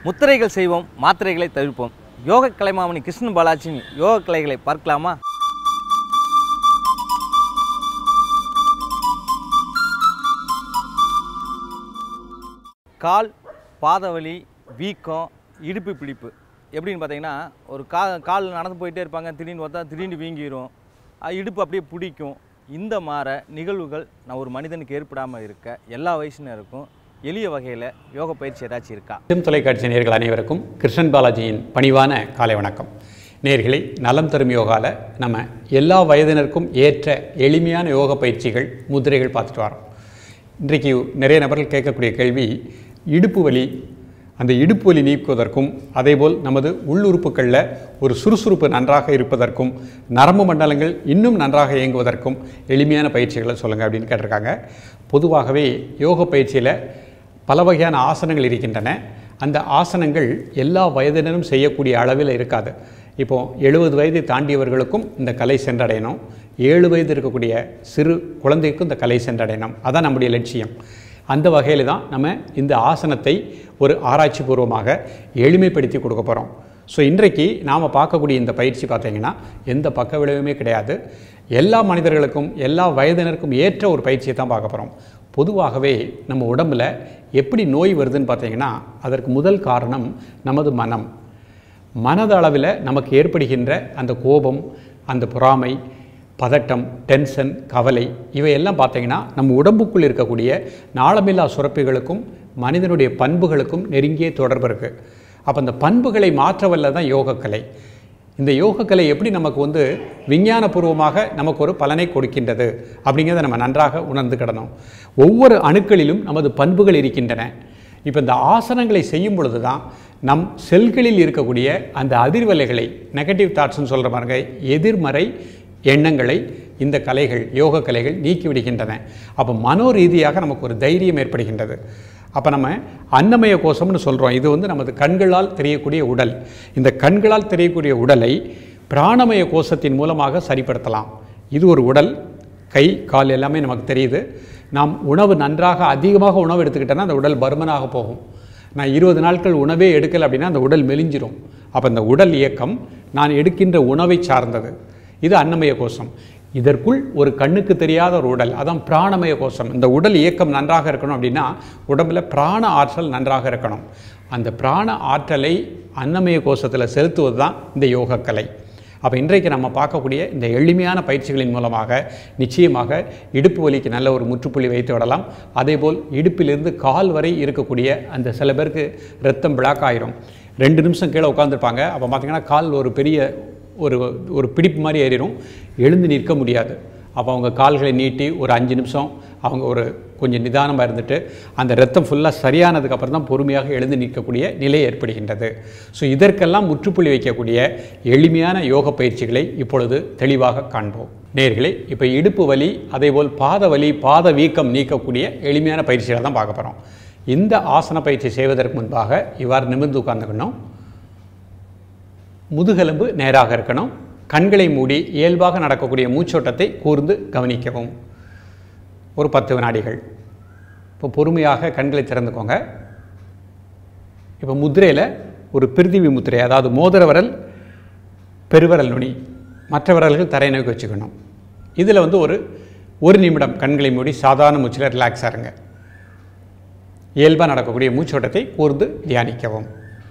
முத்திரைகள் செய்வோம் மாத்திரைகளை தவிர்ப்போம் யோக கலைமாமணி கிருஷ்ண பாலாஜியின் யோக கலைகளை பார்க்கலாமா கால் பாதவலி வீக்கம் இடுப்பு பிடிப்பு எப்படின்னு பார்த்தீங்கன்னா ஒரு கா கால் நடந்து போயிட்டே இருப்பாங்க திடீர்னு பார்த்தா திடீர்னு வீங்கிரும் அஹ் இடுப்பு அப்படியே பிடிக்கும் இந்த மாற நிகழ்வுகள் நான் ஒரு மனிதனுக்கு ஏற்படாமல் இருக்க எல்லா வயசினருக்கும் எளிய வகையில் யோக பயிற்சி ஏதாச்சும் இருக்கா சிம் தொலைக்காட்சி நேர்கள் அனைவருக்கும் கிருஷ்ணன் பாலாஜியின் பணிவான காலை வணக்கம் நேர்களை நலம் தரும் யோகாவில் நம்ம எல்லா வயதினருக்கும் ஏற்ற எளிமையான யோக பயிற்சிகள் முதிரைகள் பார்த்துட்டு வரோம் இன்றைக்கு நிறைய நபர்கள் கேட்கக்கூடிய கேள்வி இடுப்பு வலி அந்த இடுப்பு வலி நீக்குவதற்கும் அதேபோல் நமது உள்ளுறுப்புகளில் ஒரு சுறுசுறுப்பு நன்றாக இருப்பதற்கும் நரம்பு மண்டலங்கள் இன்னும் நன்றாக இயங்குவதற்கும் எளிமையான பயிற்சிகளை சொல்லுங்கள் அப்படின்னு கேட்டிருக்காங்க பொதுவாகவே யோக பயிற்சியில் பல வகையான ஆசனங்கள் இருக்கின்றன அந்த ஆசனங்கள் எல்லா வயதினரும் செய்யக்கூடிய அளவில் இருக்காது இப்போ எழுபது வயதை தாண்டியவர்களுக்கும் இந்த கலை சென்றடையணும் ஏழு வயது இருக்கக்கூடிய சிறு குழந்தைக்கும் இந்த கலை சென்றடையணும் அதான் நம்முடைய லட்சியம் அந்த வகையில் தான் நம்ம இந்த ஆசனத்தை ஒரு ஆராய்ச்சி பூர்வமாக எளிமைப்படுத்தி கொடுக்க போகிறோம் ஸோ இன்றைக்கு நாம் பார்க்கக்கூடிய இந்த பயிற்சி பார்த்தீங்கன்னா எந்த பக்க விளைவுமே கிடையாது எல்லா மனிதர்களுக்கும் எல்லா வயதினருக்கும் ஏற்ற ஒரு பயிற்சியை தான் பார்க்க போகிறோம் பொதுவாகவே நம்ம உடம்பில் எப்படி நோய் வருதுன்னு பார்த்தீங்கன்னா அதற்கு முதல் காரணம் நமது மனம் மனதளவில் நமக்கு ஏற்படுகின்ற அந்த கோபம் அந்த பொறாமை பதட்டம் டென்ஷன் கவலை இவையெல்லாம் பார்த்தீங்கன்னா நம்ம உடம்புக்குள் இருக்கக்கூடிய நாளமில்லா சுரப்பிகளுக்கும் மனிதனுடைய பண்புகளுக்கும் நெருங்கிய தொடர்பு இருக்குது அப்போ அந்த பண்புகளை மாற்றவல்ல தான் யோகக்கலை இந்த யோகக்கலை எப்படி நமக்கு வந்து விஞ்ஞானபூர்வமாக நமக்கு ஒரு பலனை கொடுக்கின்றது அப்படிங்கிறத நம்ம நன்றாக உணர்ந்து கிடணும் ஒவ்வொரு அணுக்களிலும் நமது பண்புகள் இருக்கின்றன இப்போ இந்த ஆசனங்களை செய்யும் பொழுது தான் நம் செல்களில் இருக்கக்கூடிய அந்த அதிர்வலைகளை நெகட்டிவ் தாட்ஸ்னு சொல்கிற பாருங்க எதிர்மறை எண்ணங்களை இந்த கலைகள் யோக கலைகள் நீக்கி விடுகின்றன அப்போ மனோ ரீதியாக நமக்கு ஒரு தைரியம் ஏற்படுகின்றது அப்போ நம்ம அன்னமய கோஷம்னு சொல்கிறோம் இது வந்து நமது கண்களால் தெரியக்கூடிய உடல் இந்த கண்களால் தெரியக்கூடிய உடலை பிராணமய கோஷத்தின் மூலமாக சரிப்படுத்தலாம் இது ஒரு உடல் கை கால் எல்லாமே நமக்கு தெரியுது நாம் உணவு நன்றாக அதிகமாக உணவு எடுத்துக்கிட்டோன்னா அந்த உடல் பருமனாக போகும் நான் இருபது நாட்கள் உணவே எடுக்கலை அப்படின்னா அந்த உடல் மெலிஞ்சிரும் அப்போ இந்த உடல் இயக்கம் நான் எடுக்கின்ற உணவை சார்ந்தது இது அன்னமய கோஷம் இதற்குள் ஒரு கண்ணுக்கு தெரியாத ஒரு உடல் அதான் பிராணமய கோஷம் இந்த உடல் இயக்கம் நன்றாக இருக்கணும் அப்படின்னா உடம்புல பிராண ஆற்றல் நன்றாக இருக்கணும் அந்த பிராண ஆற்றலை அன்னமய கோஷத்தில் செலுத்துவது தான் இந்த யோகக்கலை அப்போ இன்றைக்கு நம்ம பார்க்கக்கூடிய இந்த எளிமையான பயிற்சிகளின் மூலமாக நிச்சயமாக இடுப்பு வலிக்கு நல்ல ஒரு முற்றுப்புள்ளி வைத்து விடலாம் அதேபோல் இடுப்பிலிருந்து கால் வரை இருக்கக்கூடிய அந்த சில பேருக்கு ரத்தம் பிளாக் ஆயிரும் ரெண்டு நிமிஷம் கீழே உட்காந்துருப்பாங்க அப்போ பார்த்தீங்கன்னா கால் ஒரு பெரிய ஒரு ஒரு பிடிப்பு மாதிரி ஏறிடும் எழுந்து நிற்க முடியாது அப்போ அவங்க கால்களை நீட்டி ஒரு அஞ்சு நிமிஷம் அவங்க ஒரு கொஞ்சம் நிதானமாக இருந்துட்டு அந்த ரத்தம் ஃபுல்லாக சரியானதுக்கு அப்புறம் தான் பொறுமையாக எழுந்து நிற்கக்கூடிய நிலை ஏற்படுகின்றது ஸோ இதற்கெல்லாம் முற்றுப்புள்ளி வைக்கக்கூடிய எளிமையான யோக பயிற்சிகளை இப்பொழுது தெளிவாக காண்போம் நேர்களே இப்போ இடுப்பு வலி அதேபோல் பாத வலி பாத வீக்கம் நீக்கக்கூடிய எளிமையான பயிற்சிகளை தான் பார்க்க போகிறோம் இந்த ஆசன பயிற்சி செய்வதற்கு முன்பாக இவ்வாறு நிமிர்ந்து உட்கார்ந்துக்கணும் முதுகெலும்பு நேராக இருக்கணும் கண்களை மூடி இயல்பாக நடக்கக்கூடிய மூச்சோட்டத்தை கூர்ந்து கவனிக்கவும் ஒரு பத்து வினாடிகள் இப்போ பொறுமையாக கண்களை திறந்துக்கோங்க இப்போ முத்திரையில் ஒரு பிரிதிவி முத்திரை அதாவது மோதிர விரல் பெருவிரல் நுனி மற்ற விரல்கள் தரை நோக்கி வச்சுக்கணும் இதில் வந்து ஒரு ஒரு நிமிடம் கண்களை மூடி சாதாரண மூச்சில் ரிலாக்ஸாக இருங்க இயல்பாக நடக்கக்கூடிய மூச்சோட்டத்தை கூர்ந்து தியானிக்கவும்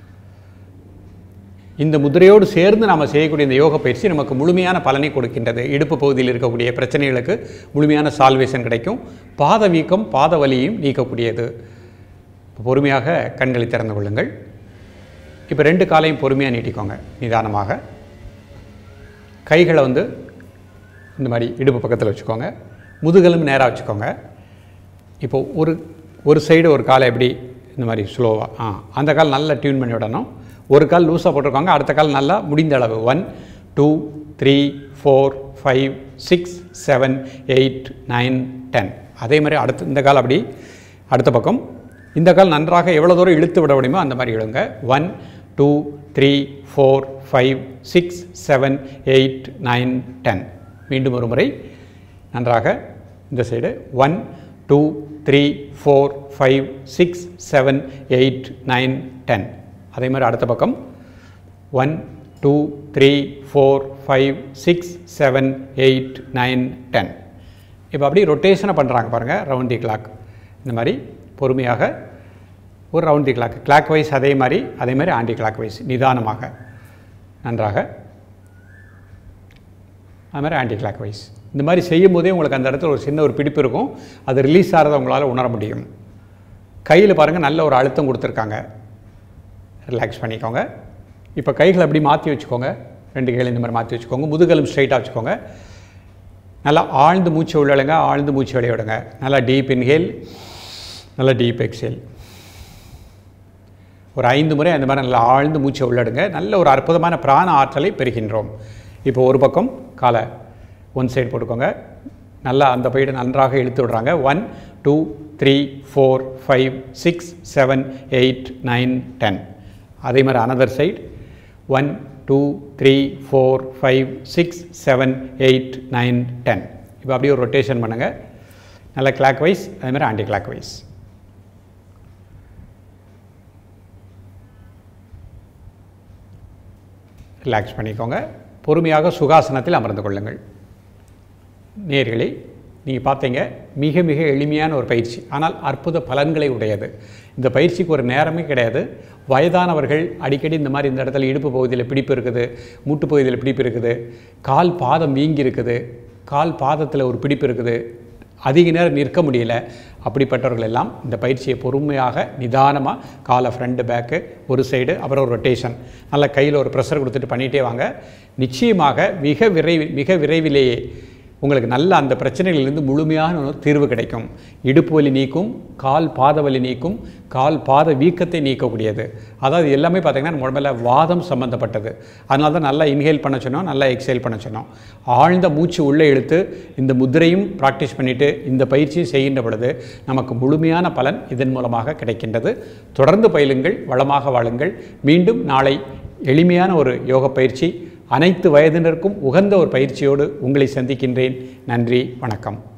இந்த முதிரையோடு சேர்ந்து நாம் செய்யக்கூடிய இந்த யோக பயிற்சி நமக்கு முழுமையான பலனை கொடுக்கின்றது இடுப்பு பகுதியில் இருக்கக்கூடிய பிரச்சனைகளுக்கு முழுமையான சால்வேஷன் கிடைக்கும் பாத வீக்கம் பாத வலியும் நீக்கக்கூடியது இப்போ பொறுமையாக கண்களை திறந்து கொள்ளுங்கள் இப்போ ரெண்டு காலையும் பொறுமையாக நீட்டிக்கோங்க நிதானமாக கைகளை வந்து இந்த மாதிரி இடுப்பு பக்கத்தில் வச்சுக்கோங்க முதுகெலும்பு நேராக வச்சுக்கோங்க இப்போ ஒரு ஒரு சைடு ஒரு காலை எப்படி இந்த மாதிரி ஸ்லோவாக ஆ அந்த கால் நல்லா டியூன் பண்ணி விடணும் ஒரு கால் லூஸாக போட்டிருக்காங்க அடுத்த கால் நல்லா முடிந்த அளவு one two three four five six seven eight nine ten அதே மாதிரி அடுத்து இந்த கால் அப்படி அடுத்த பக்கம் இந்த கால் நன்றாக எவ்வளோ தூரம் இழுத்து விட முடியுமோ அந்த மாதிரி இழுங்க one two three four five six seven eight nine ten மீண்டும் ஒரு முறை நன்றாக இந்த side one two three four five six seven eight nine ten அதே மாதிரி அடுத்த பக்கம் one two three four five six seven eight nine ten இப்போ அப்படியே ரொட்டேஷனை பண்ணுறாங்க பாருங்கள் ரவுண்ட் தி கிளாக் இந்த மாதிரி பொறுமையாக ஒரு round the clock clockwise அதே மாதிரி அதே மாதிரி ஆன்டி கிளாக் வைஸ் நிதானமாக நன்றாக அது மாதிரி ஆன்டி கிளாக் வைஸ் இந்த மாதிரி செய்யும் போதே உங்களுக்கு அந்த இடத்துல ஒரு சின்ன ஒரு பிடிப்பு இருக்கும் அது ரிலீஸ் ஆகிறத உங்களால் உணர முடியும் கையில் பாருங்கள் நல்ல ஒரு அழுத்தம் கொடுத்துருக்காங்க ரிலாக்ஸ் பண்ணிக்கோங்க இப்போ கைகளை அப்படி மாற்றி வச்சுக்கோங்க ரெண்டு கைகளை இந்த மாதிரி மாற்றி வச்சுக்கோங்க முதுகெலும் ஸ்ட்ரைட்டாக வச்சுக்கோங்க நல்லா ஆழ்ந்து மூச்சு உள்ளடுங்க ஆழ்ந்து மூச்சு வெளிய விடுங்க நல்லா டீப் இன்ஹேல் நல்லா டீப் எக்ஸேல் ஒரு ஐந்து முறை அந்த மாதிரி நல்லா ஆழ்ந்து மூச்சை உள்ளடுங்க நல்ல ஒரு அற்புதமான பிராண ஆற்றலை பெறுகின்றோம் இப்போ ஒரு பக்கம் காலை ஒன் சைடு போட்டுக்கோங்க நல்லா அந்த பைடு நன்றாக இழுத்து விடுறாங்க one two three four five six seven eight nine ten அதே மாதிரி another side one two three four five six seven eight nine ten இப்போ அப்படியே ஒரு ரொட்டேஷன் பண்ணுங்கள் நல்லா கிளாக் வைஸ் அதே மாதிரி ஆன்டி கிளாக் வைஸ் ரிலாக்ஸ் பண்ணிக்கோங்க பொறுமையாக சுகாசனத்தில் அமர்ந்து கொள்ளுங்கள் நேர்களே நீங்கள் பார்த்தீங்க மிக மிக எளிமையான ஒரு பயிற்சி ஆனால் அற்புத பலன்களை உடையது இந்த பயிற்சிக்கு ஒரு நேரமே கிடையாது வயதானவர்கள் அடிக்கடி இந்த மாதிரி இந்த இடத்துல இடுப்பு பகுதியில் பிடிப்பு இருக்குது மூட்டு பகுதியில் பிடிப்பு இருக்குது கால் பாதம் வீங்கி இருக்குது கால் பாதத்தில் ஒரு பிடிப்பு இருக்குது அதிக நேரம் நிற்க முடியல அப்படிப்பட்டவர்கள் எல்லாம் இந்த பயிற்சியை பொறுமையாக நிதானமாக காலை ஃப்ரண்ட் பேக்கு ஒரு சைடு அப்புறம் ஒரு ரொட்டேஷன் நல்லா கையில் ஒரு ப்ரெஷர் கொடுத்துட்டு பண்ணிகிட்டே வாங்க நிச்சயமாக மிக விரைவில் மிக விரைவிலேயே உங்களுக்கு நல்ல அந்த பிரச்சனைகளிலிருந்து முழுமையான ஒரு தீர்வு கிடைக்கும் இடுப்பு வலி நீக்கும் கால் பாத வலி நீக்கும் கால் பாத வீக்கத்தை நீக்கக்கூடியது அதாவது எல்லாமே பார்த்திங்கன்னா நம்ம உடம்புல வாதம் சம்மந்தப்பட்டது அதனால தான் நல்லா இன்ஹேல் பண்ண சொன்னோம் நல்லா எக்ஸேல் பண்ண சொன்னோம் ஆழ்ந்த மூச்சு உள்ளே இழுத்து இந்த முத்திரையும் ப்ராக்டிஸ் பண்ணிவிட்டு இந்த பயிற்சியும் செய்கின்ற பொழுது நமக்கு முழுமையான பலன் இதன் மூலமாக கிடைக்கின்றது தொடர்ந்து பயிலுங்கள் வளமாக வாழுங்கள் மீண்டும் நாளை எளிமையான ஒரு யோக பயிற்சி அனைத்து வயதினருக்கும் உகந்த ஒரு பயிற்சியோடு உங்களை சந்திக்கின்றேன் நன்றி வணக்கம்